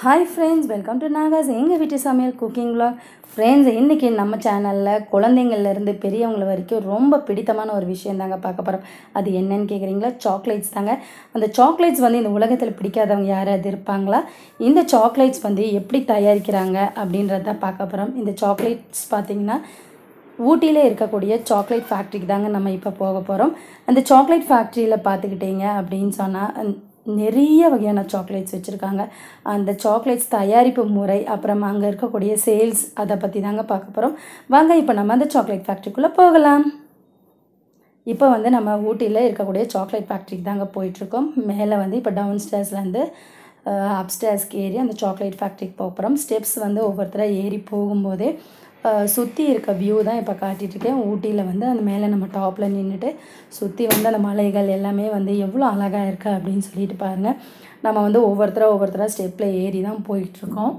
hi friends welcome to Naga's எங்கள் வீட்டு சமையல் குக்கிங் vlog ஃப்ரெண்ட்ஸ் இன்றைக்கி நம்ம சேனலில் குழந்தைங்கள்லேருந்து பெரியவங்கள வரைக்கும் ரொம்ப பிடித்தமான ஒரு விஷயம் தாங்க பார்க்க போகிறோம் அது என்னன்னு கேட்குறீங்களா சாக்லேட்ஸ் தாங்க அந்த சாக்லேட்ஸ் வந்து இந்த உலகத்தில் பிடிக்காதவங்க யாராவது இருப்பாங்களா இந்த சாக்லேட்ஸ் வந்து எப்படி தயாரிக்கிறாங்க அப்படின்றத பார்க்க போகிறோம் இந்த சாக்லேட்ஸ் பார்த்திங்கன்னா ஊட்டியில் இருக்கக்கூடிய சாக்லேட் ஃபேக்ட்ரிக்கு தாங்க நம்ம இப்போ போக போகிறோம் அந்த சாக்லேட் ஃபேக்ட்ரியில் பார்த்துக்கிட்டீங்க அப்படின்னு சொன்னால் நிறைய வகையான சாக்லேட்ஸ் வச்சுருக்காங்க அந்த சாக்லேட்ஸ் தயாரிப்பு முறை அப்புறம் அங்கே இருக்கக்கூடிய சேல்ஸ் அதை பற்றி தாங்க பார்க்க போகிறோம் வாங்க இப்போ நம்ம அந்த சாக்லேட் ஃபேக்ட்ரிக்குள்ளே போகலாம் இப்போ வந்து நம்ம ஊட்டியில் இருக்கக்கூடிய சாக்லேட் ஃபேக்ட்ரிக்கு தாங்க போயிட்டுருக்கோம் மேலே வந்து இப்போ டவுன் ஸ்டேர்ஸ்லேருந்து அப்ஸ்டேர்ஸ்க்கு ஏறி அந்த சாக்லேட் ஃபேக்ட்ரிக்கு போக போகிறோம் ஸ்டெப்ஸ் வந்து ஒவ்வொருத்தராக ஏறி போகும்போதே சுற்றி இருக்க வியூ தான் இப்போ காட்டிகிட்ருக்கேன் ஊட்டியில் வந்து அந்த மேலே நம்ம டாப்பில் நின்றுட்டு சுற்றி வந்து அந்த மலைகள் எல்லாமே வந்து எவ்வளோ அழகாக இருக்குது அப்படின்னு சொல்லிட்டு பாருங்கள் நம்ம வந்து ஒவ்வொருத்தராக ஒவ்வொருத்தராக ஸ்டெப்பில் ஏறி தான் போயிட்டுருக்கோம்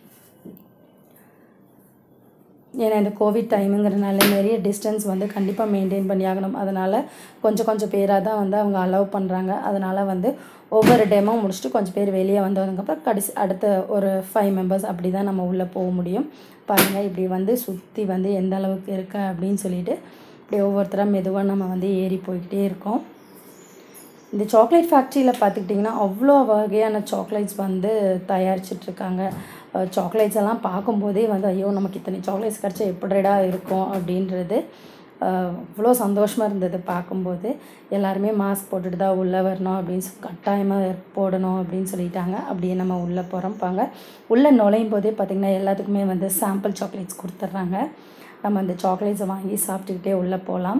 ஏன்னா இந்த கோவிட் டைமுங்கிறனால நிறைய டிஸ்டன்ஸ் வந்து கண்டிப்பாக மெயின்டைன் பண்ணி ஆகணும் அதனால் கொஞ்சம் கொஞ்சம் பேராக தான் வந்து அவங்க அலோவ் பண்ணுறாங்க அதனால் வந்து ஒவ்வொரு டேமும் முடிச்சுட்டு கொஞ்சம் பேர் வெளியே வந்ததுக்கப்புறம் கடைசி அடுத்த ஒரு ஃபைவ் மெம்பர்ஸ் அப்படி தான் நம்ம உள்ளே போக முடியும் பாருங்கள் இப்படி வந்து சுற்றி வந்து எந்த அளவுக்கு இருக்கா அப்படின்னு சொல்லிட்டு இப்படி ஒவ்வொருத்தராக மெதுவாக நம்ம வந்து ஏறி போய்கிட்டே இருக்கோம் இந்த சாக்லேட் ஃபேக்ட்ரியில் பார்த்துக்கிட்டிங்கன்னா அவ்வளோ வகையான சாக்லேட்ஸ் வந்து தயாரிச்சிட்ருக்காங்க சாக்லேட்ஸ் எல்லாம் பார்க்கும்போதே வந்து ஐயோ நமக்கு இத்தனை சாக்லேட்ஸ் கிடச்சா எப்படிடா இருக்கும் அப்படின்றது அவ்வளோ சந்தோஷமாக இருந்தது பார்க்கும்போது எல்லாருமே மாஸ்க் போட்டுட்டு தான் உள்ளே வரணும் அப்படின்னு சொல்லி கட்டாயமாக போடணும் அப்படின்னு சொல்லிட்டாங்க அப்படியே நம்ம உள்ளே போகிறோம்பாங்க உள்ளே நுழையும் போதே பார்த்திங்கன்னா எல்லாத்துக்குமே வந்து சாம்பிள் சாக்லேட்ஸ் கொடுத்துட்றாங்க நம்ம அந்த சாக்லேட்ஸை வாங்கி சாப்பிட்டுக்கிட்டே உள்ளே போகலாம்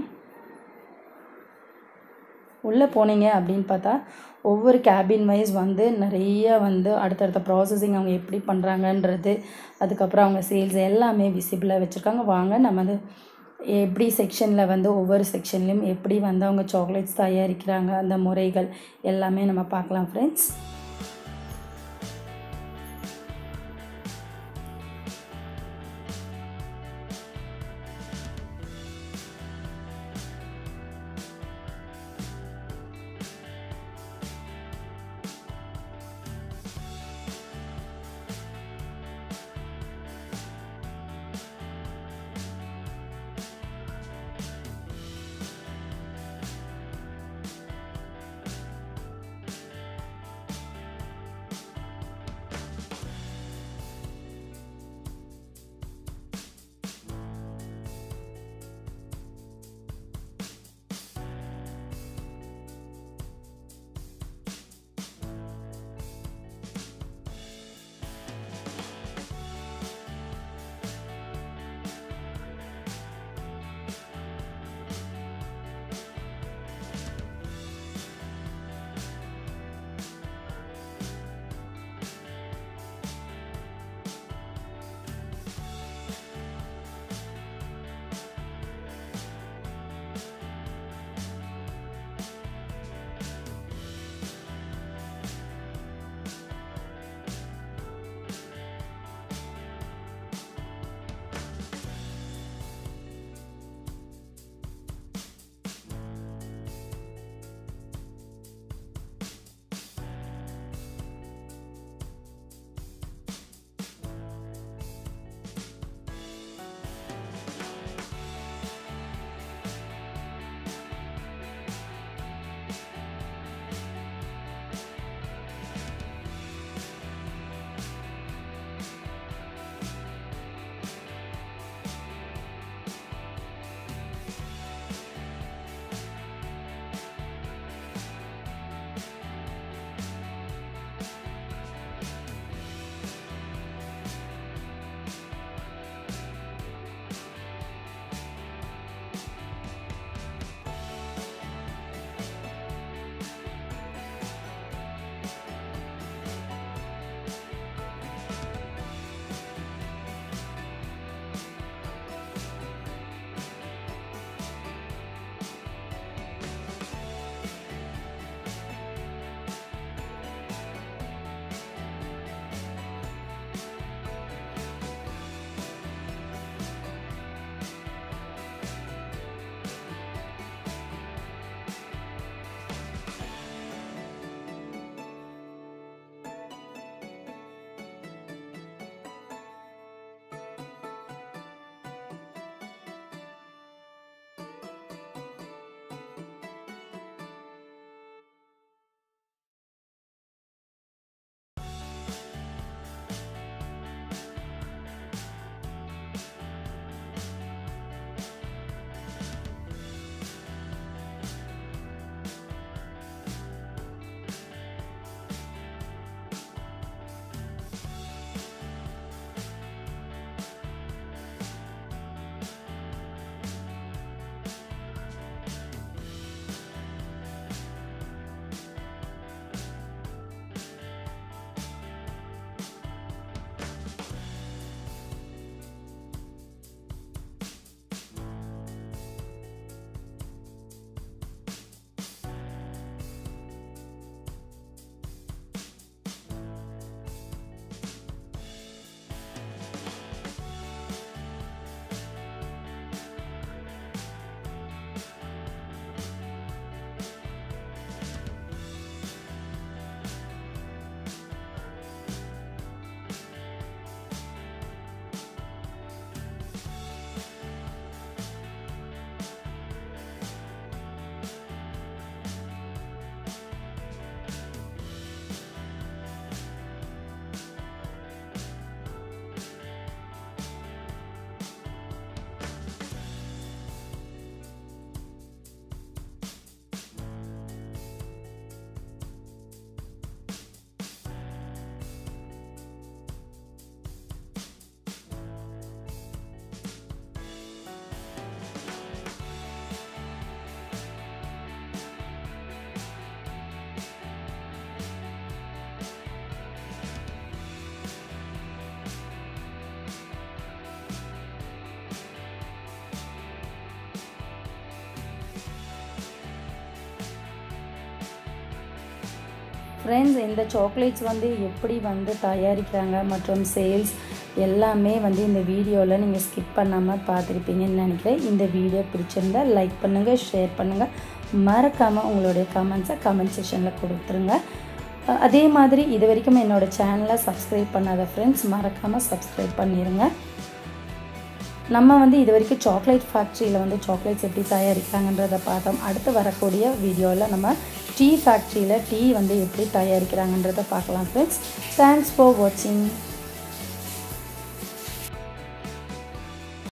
உள்ளே போனீங்க அப்படின்னு பார்த்தா ஒவ்வொரு கேபின் வைஸ் வந்து நிறைய வந்து அடுத்தடுத்த ப்ராசஸிங் அவங்க எப்படி பண்ணுறாங்கன்றது அதுக்கப்புறம் அவங்க சேல்ஸ் எல்லாமே விசிபிளாக வச்சுருக்காங்க வாங்க நம்ம வந்து எப்படி செக்ஷனில் வந்து ஒவ்வொரு செக்ஷன்லேயும் எப்படி வந்து அவங்க சாக்லேட்ஸ் தயாரிக்கிறாங்க அந்த முறைகள் எல்லாமே நம்ம பார்க்கலாம் ஃப்ரெண்ட்ஸ் ஃப்ரெண்ட்ஸ் இந்த சாக்லேட்ஸ் வந்து எப்படி வந்து தயாரிக்கிறாங்க மற்றும் சேல்ஸ் எல்லாமே வந்து இந்த வீடியோவில் நீங்கள் ஸ்கிப் பண்ணாமல் பார்த்துருப்பீங்கன்னு நினைக்கிறேன் இந்த வீடியோ பிடிச்சிருந்தா லைக் பண்ணுங்கள் ஷேர் பண்ணுங்கள் மறக்காமல் உங்களுடைய கமெண்ட்ஸை கமெண்ட் செக்ஷனில் கொடுத்துருங்க அஹ் அதே மாதிரி இது வரைக்கும் என்னோடய சேனலை சப்ஸ்கிரைப் பண்ணாத ஃப்ரெண்ட்ஸ் மறக்காமல் சப்ஸ்கிரைப் பண்ணிடுங்க நம்ம வந்து இது வரைக்கும் சாக்லேட் ஃபேக்ட்ரியில் வந்து சாக்லேட்ஸ் எப்படி தயாரிக்கிறாங்கன்றதை பார்த்தோம் அடுத்து வரக்கூடிய வீடியோவில் நம்ம டீ ஃபேக்ட்ரியில் டீ வந்து எப்படி தயாரிக்கிறாங்கன்றதை பார்க்கலாம் ஃப்ரெண்ட்ஸ் தேங்க்ஸ் ஃபார் வாட்சிங்